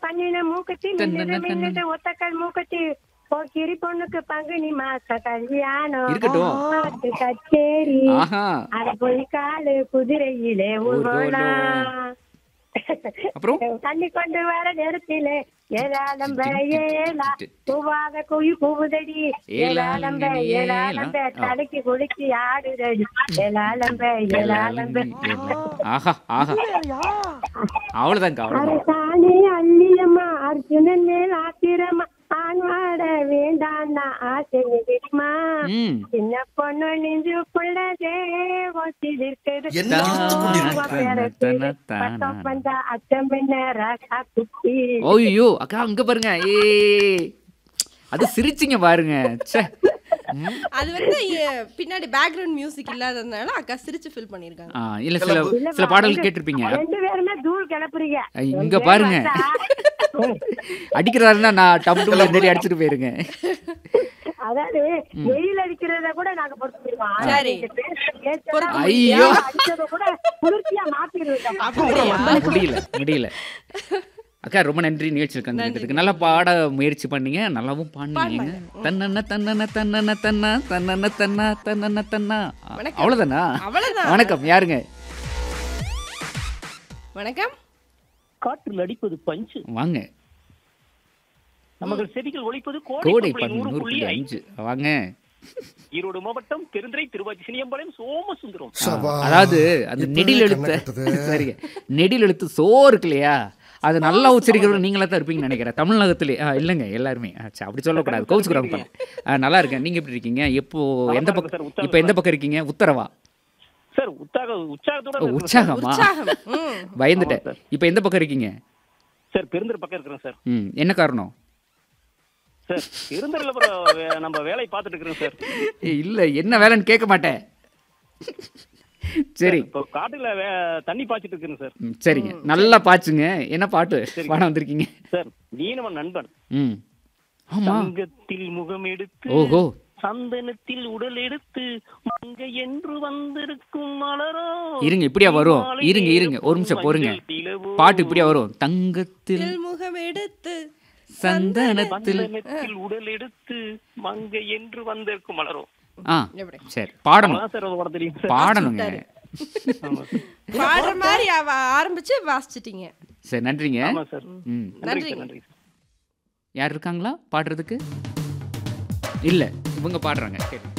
பண்ணின மூக்கத்தி நின்னுது மின்னுது ஒத்தக்கல் மூக்கத்தி போக்கிரி பொண்ணுக்கு பங்குனி மாச கல்யாணம் இருக்கட்டும். பாட்டு கச்சேரி ஆஹா அட போய் காலு குதிரையிலே ஊர்வலம் அப்புறம் தண்ணி கொண்டு வர நேரத்திலே ஏழாலம்ப ஏலா பூவாக குயி பூவுதடி ஏழாலம்ப ஏழாலம்ப தலைக்கு குளிச்சு ஆடுதடி ஏழாலம்ப ஏழாலம்ப ஆஹா ஆஹா அவ்வளவுதாங்க அவ்வளவுதான் அரசாணி அள்ளியம்மா அர்ஜுனன் மேல் ஆத்திரமா ஆண்வாட வேண்டாம் ஆசை தெரியுமா ம் சின்ன பொண்ணு நெஞ்சுக்குள்ள தேவத்தில் இருக்குது என்ன யோசித்துக் கொண்டிருக்கிறாய்? பட்டம் வந்தா அச்சம் என்ன ராசா குட்டி ஓய்யோ அக்கா அங்க பாருங்க ஏ அது சிரிச்சிங்க பாருங்க ச்சே ம். அது வந்து எ- பின்னாடி பேக்ரவுண்ட் மியூசிக் இல்லாததுனால அக்கா சிரிச்சு ஃபில் பண்ணிருக்காங்க ஆ, இல்ல சில சில பாடல்கள் கேட்டிருப்பீங்க ரெண்டு பேருமே தூள் கிளப்புறீங்க ஐ, இங்க பாருங்க அடிக்கிறதா இருந்தா நான் டப் டூல நேரடி அடிச்சிட்டு போயிருங்க அதாவது வெயில் அடிக்கிறத கூட நாங்க பொறுத்துருவோம் சரி. பொறுக்க ஐயோ. அடிச்சத கூட குளிர்ச்சியா மாத்திடுவோம் அப்படியா முடியல முடியல அக்கா ரொம்ப நன்றி நிகழ்ச்சியில் கலந்துக்கிட்டதுக்கு நல்லா பாட முயற்சி பண்ணீங்க நல்லாவும் பாடுனீங்க தன்னன்ன தன்னன்ன தன்னன்ன தன்னா தன்னன்ன தன்னா தன்னன்ன தன்னா வணக்கம். அவ்வளவுதானா அவ்வளவுதான் வணக்கம் யாருங்க வணக்கம் காற்றில் அடிப்பது பஞ்சு வாங்க நமது செடிகள் ஒழிப்பது கோடை கோடை பதினூறு புள்ளி அஞ்சு வாங்க ஈரோடு மாவட்டம் பெருந்துறை திருவாச்சி சினியம்பாளையம் சோமசுந்தரம் சபா. அதாவது அந்த இப்பவே நெடில் கண்ணை எழுத்த கட்டுது. சரிங்க நெடில் எழுத்து சோ இருக்கு இல்லையா அது நல்லா உச்சரிக்கிறது நீங்களா தான் இருப்பீங்கன்னு நினைக்கிறேன் தமிழகத்திலே ஆ இல்லைங்க எல்லாருமே ஆ, சரி, அப்படி சொல்லக்கூடாது கோவிச்சுக்கிறாங்க பாருங்க. ஆ, நல்லா இருக்கேன் நீங்க எப்படி இருக்கீங்க எப்போ எந்த இருக்கு சார், பக்கம் உற்சாகம் இப்போ எந்த பக்கம் இருக்கீங்க உத்தரவா சார் உற்சாக உற்சாகத்தோட ஓ, இருக்கேன் உற்சாகமா உற்சாகம் ம். பயந்துட்டேன் ஆமா சார். இப்போ எந்த பக்கம் இருக்கீங்க சார். சார் பெருந்துறை பக்கம் இருக்கிறேன் சார் ம் என்ன காரணம் சார் பெருந்துறையில அப்புறம் வே- நம்ம வேலை பார்த்துட்டு இருக்கிறேன் சார் ஏய், இல்ல என்ன வேலைன்னு கேட்க மாட்டேன் சரி இப்போ காட்டுல வே- தண்ணி பாய்ச்சிட்டு இருக்கிறேன் சார் ம், சரிங்க நல்லா பாச்சுங்க என்ன பாட்டு பாட வந்திருக்கீங்க சார் நீ நம்ம நண்பன் ம் ஆமா தங்கத்தில் முகம் எடுத்து ஓஹோ சந்தனத்தில் உடல் எடுத்து மங்கை என்று வந்திருக்கும் மலரோ இருங்க இப்படியா வரும் இருங்க இருங்க ஒரு நிமிஷம் பொறுங்க பாட்டு இப்படியா வரும் தங்கத்தில் திருமுகம் எடுத்து சந்தனத்தில் சந்தனத்தில் உடல் எடுத்து மங்கை என்று வந்திருக்கும் மலரோ ஆ எப்படி சரி பாடணும் அதான் சார் அது வர தெரியும் சார் பாடணுங்க ஆமா சார் பாடுற மாதிரி அவ ஆரம்பிச்சு வாசிச்சிட்டீங்க சரி நன்றிங்க ஆமா சார் ம் நன்றி சார் நன்றி சார் யார் இருக்காங்களா பாடுறதுக்கு இல்ல இவங்க பாடுறாங்க சரி